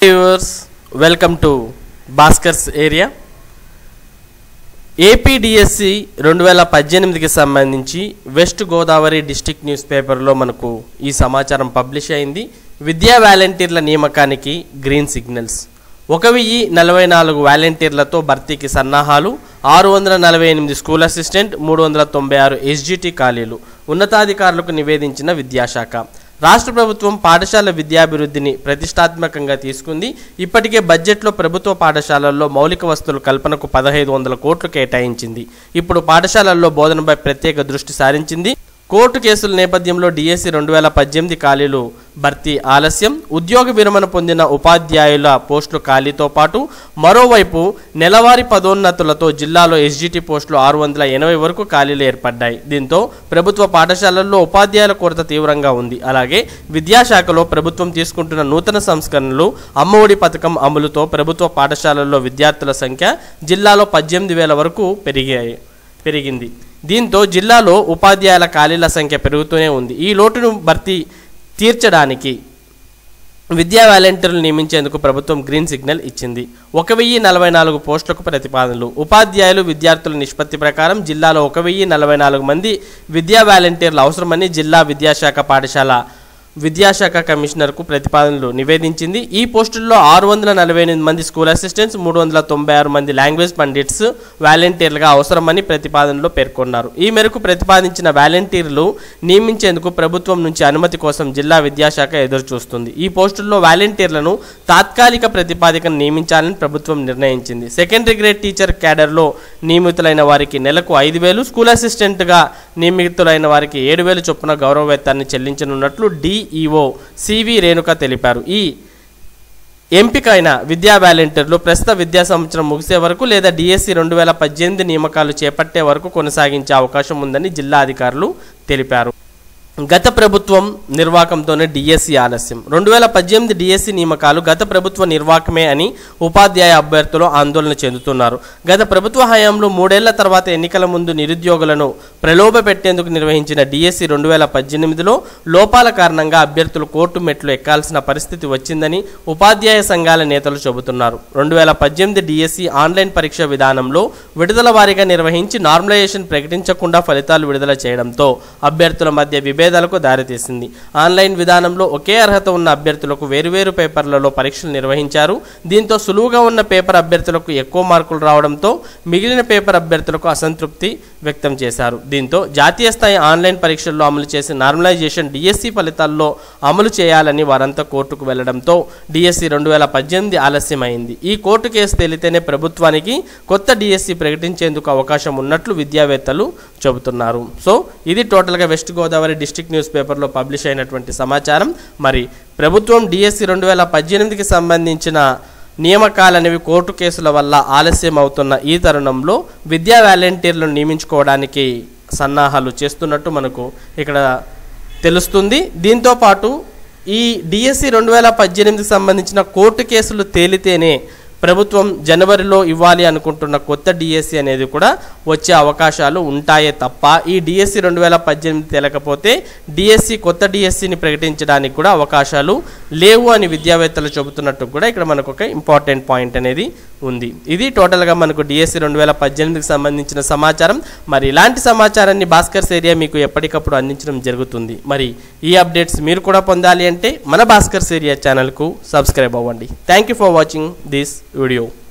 viewers welcome to Bhaskar's area APDSC రెండు వేల పద్దెనిమిదికి సంబంధించి వెస్ట్ గోదావరి డిస్టిక్ న్యూస్ పేపర్లో మనకు ఈ సమాచారం పబ్లిష్ అయింది విద్యా వాలంటీర్ల నియామకానికి గ్రీన్ సిగ్నల్స్ ఒక వెయ్యి నలభై నాలుగు వాలంటీర్లతో భర్తీకి సన్నాహాలు ఆరు వందల నలభై ఎనిమిది స్కూల్ అసిస్టెంట్ మూడు వందల తొంభై ఆరు ఎస్జిటి ఖాళీలు ఉన్నతాధికారులకు నివేదించిన విద్యాశాఖ రాష్ట్ర ప్రభుత్వం పాఠశాల విద్యాభివృద్ధిని ప్రతిష్టాత్మకంగా తీసుకుంది ఇప్పటికే బడ్జెట్లో ప్రభుత్వ పాఠశాలల్లో మౌలిక వస్తువుల కల్పనకు పదహైదు వందల కోట్లు కేటాయించింది ఇప్పుడు పాఠశాలల్లో బోధనపై ప్రత్యేక దృష్టి సారించింది కోర్టు కేసుల నేపథ్యంలో డిఎస్సి రెండు వేల పద్దెనిమిది ఖాళీలు భర్తీ ఆలస్యం ఉద్యోగ విరమణ పొందిన ఉపాధ్యాయుల పోస్టులు ఖాళీతో పాటు మరోవైపు నెలవారీ పదోన్నతులతో జిల్లాలో ఎస్జిటి పోస్టులు ఆరు వందల ఎనభై వరకు ఖాళీలు ఏర్పడ్డాయి దీంతో ప్రభుత్వ పాఠశాలల్లో ఉపాధ్యాయుల కొరత తీవ్రంగా ఉంది అలాగే విద్యాశాఖలో ప్రభుత్వం తీసుకుంటున్న నూతన సంస్కరణలు అమ్మఒడి పథకం అమలుతో ప్రభుత్వ పాఠశాలల్లో విద్యార్థుల సంఖ్య జిల్లాలో పద్దెనిమిది వేల వరకు పెరిగాయి పెరిగింది దీంతో జిల్లాలో ఉపాధ్యాయుల ఖాళీల సంఖ్య పెరుగుతూనే ఉంది ఈ లోటును భర్తీ తీర్చడానికి విద్యా వాలంటీర్లు నియమించేందుకు ప్రభుత్వం గ్రీన్ సిగ్నల్ ఇచ్చింది ఒక వెయ్యి నలభై నాలుగు పోస్టులకు ప్రతిపాదనలు ఉపాధ్యాయులు విద్యార్థుల నిష్పత్తి ప్రకారం జిల్లాలో ఒక వెయ్యి నలభై నాలుగు మంది విద్యా వాలంటీర్లు అవసరమని జిల్లా విద్యాశాఖ పాఠశాల విద్యాశాఖ కమిషనర్కు ప్రతిపాదనలు నివేదించింది ఈ పోస్టుల్లో ఆరు వందల నలభై ఎనిమిది మంది స్కూల్ అసిస్టెంట్స్ మూడు వందల తొంభై ఆరు మంది లాంగ్వేజ్ పండిట్స్ వాలంటీర్లుగా అవసరమని ప్రతిపాదనలో పేర్కొన్నారు ఈ మేరకు ప్రతిపాదించిన వాలంటీర్లు నియమించేందుకు ప్రభుత్వం నుంచి అనుమతి కోసం జిల్లా విద్యాశాఖ ఎదురుచూస్తుంది ఈ పోస్టుల్లో వాలంటీర్లను తాత్కాలిక ప్రతిపాదికను నియమించాలని ప్రభుత్వం నిర్ణయించింది సెకండరీ గ్రేడ్ టీచర్ క్యాడర్లో నియమితులైన వారికి నెలకు ఐదు వేలు స్కూల్ అసిస్టెంట్గా నియమితులైన వారికి ఏడు వేలు చొప్పున గౌరవ వేతనాన్ని చెల్లించనున్నట్లు డిఈఓ సివి రేణుక తెలిపారు ఈ ఎంపికైన విద్యా వాలంటీర్లు ప్రస్తుత విద్యా సంవత్సరం ముగిసే వరకు లేదా డిఎస్సి రెండు వేల పద్దెనిమిది నియామకాలు చేపట్టే వరకు కొనసాగించే అవకాశం ఉందని జిల్లా అధికారులు తెలిపారు గత ప్రభుత్వం నిర్వాకంతోనే డిఎస్సి ఆలస్యం రెండు వేల పద్దెనిమిది డిఎస్సి నియామకాలు గత ప్రభుత్వ నిర్వాకమే అని ఉపాధ్యాయ అభ్యర్థులు ఆందోళన చెందుతున్నారు గత ప్రభుత్వ హయాంలో మూడేళ్ల తర్వాత ఎన్నికల ముందు నిరుద్యోగులను ప్రలోభ పెట్టేందుకు నిర్వహించిన డిఎస్సి రెండు వేల పద్దెనిమిదిలో లోపాల కారణంగా అభ్యర్థులు కోర్టు మెట్లు ఎక్కాల్సిన పరిస్థితి వచ్చిందని ఉపాధ్యాయ సంఘాల నేతలు చెబుతున్నారు రెండు వేల పద్దెనిమిది డిఎస్సి ఆన్లైన్ పరీక్ష విధానంలో విడుదల వారీగా నిర్వహించి నార్మలైజేషన్ ప్రకటించకుండా ఫలితాలు విడుదల చేయడంతో అభ్యర్థుల మధ్య విభేదాలకు దారితీసింది ఆన్లైన్ విధానంలో ఒకే అర్హత ఉన్న అభ్యర్థులకు వేరువేరు పేపర్లలో పరీక్షలు నిర్వహించారు దీంతో సులువుగా ఉన్న పేపర్ అభ్యర్థులకు ఎక్కువ మార్కులు రావడంతో మిగిలిన పేపర్ అభ్యర్థులకు అసంతృప్తి వ్యక్తం చేశారు దీంతో జాతీయ స్థాయి ఆన్లైన్ పరీక్షల్లో అమలు చేసిన నార్మలైజేషన్ డిఎస్సి ఫలితాల్లో అమలు చేయాలని వారంతా కోర్టుకు వెళ్లడంతో డిఎస్సి రెండు వేల పద్దెనిమిది ఆలస్యమైంది ఈ కోర్టు కేసు తేలితేనే ప్రభుత్వానికి కొత్త డిఎస్సి ప్రకటించేందుకు అవకాశం ఉన్నట్లు విద్యావేత్తలు చెబుతున్నారు సో ఇది టోటల్గా వెస్ట్ గోదావరి డిస్ట్రిక్ట్ న్యూస్ పేపర్లో పబ్లిష్ అయినటువంటి సమాచారం మరి ప్రభుత్వం డిఎస్సి రెండు వేల పద్దెనిమిదికి సంబంధించిన నియామకాలు అనేవి కోర్టు కేసుల వల్ల ఆలస్యం అవుతున్న ఈ తరుణంలో విద్యా వాలంటీర్లను నియమించుకోవడానికి సన్నాహాలు చేస్తున్నట్టు మనకు ఇక్కడ తెలుస్తుంది దీంతో పాటు ఈ డిఎస్సి రెండు వేల పద్దెనిమిదికి సంబంధించిన కోర్టు కేసులు తేలితేనే ప్రభుత్వం జనవరిలో ఇవ్వాలి అనుకుంటున్న కొత్త డిఎస్సి అనేది కూడా వచ్చే అవకాశాలు ఉంటాయే తప్ప ఈ డిఎస్సి రెండు వేల పద్దెనిమిది తేలకపోతే డిఎస్సి కొత్త డిఎస్సిని ప్రకటించడానికి కూడా అవకాశాలు లేవు అని విద్యావేత్తలు చెబుతున్నట్టు కూడా ఇక్కడ మనకు ఒక ఇంపార్టెంట్ పాయింట్ అనేది ఉంది ఇది టోటల్గా మనకు డిఎస్సి రెండు వేల పద్దెనిమిదికి సంబంధించిన సమాచారం మరి ఇలాంటి సమాచారాన్ని భాస్కర్స్ ఏరియా మీకు ఎప్పటికప్పుడు అందించడం జరుగుతుంది మరి ఈ అప్డేట్స్ మీరు కూడా పొందాలి అంటే మన భాస్కర్స్ ఏరియా ఛానల్కు సబ్స్క్రైబ్ అవ్వండి thank you for watching this video